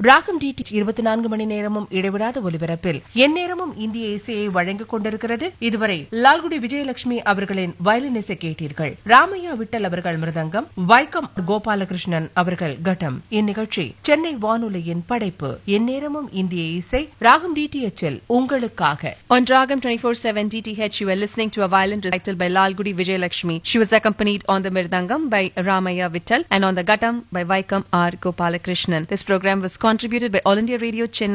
ராகம் டிடி இருபத்தி நான்கு மணி நேரமும் இடைவிடாத ஒலிபரப்பில் எந்நேரமும் இந்திய இசையை வழங்கிக் கொண்டிருக்கிறது இதுவரை லால்குடி விஜயலட்சுமி அவர்களின் வயலின் இசை கேட்டீர்கள் ராமையா விட்டல் அவர்கள் மிருதங்கம் வைக்கம் கோபாலகிருஷ்ணன் அவர்கள் கட்டம் இந்நிகழ்ச்சி சென்னை வானொலியின் படைப்பு எந்நேரமும் இந்திய இசை ராகம் டிடிஎச்சில் உங்களுக்காக On Dragam 24-7 DTH, you were listening to a violin recital by Lalgudi Vijayalakshmi. She was accompanied on the Mirdangam by Ramaya Vittal and on the Gattam by Vaikam R. Gopalakrishnan. This program was contributed by All India Radio Chennai.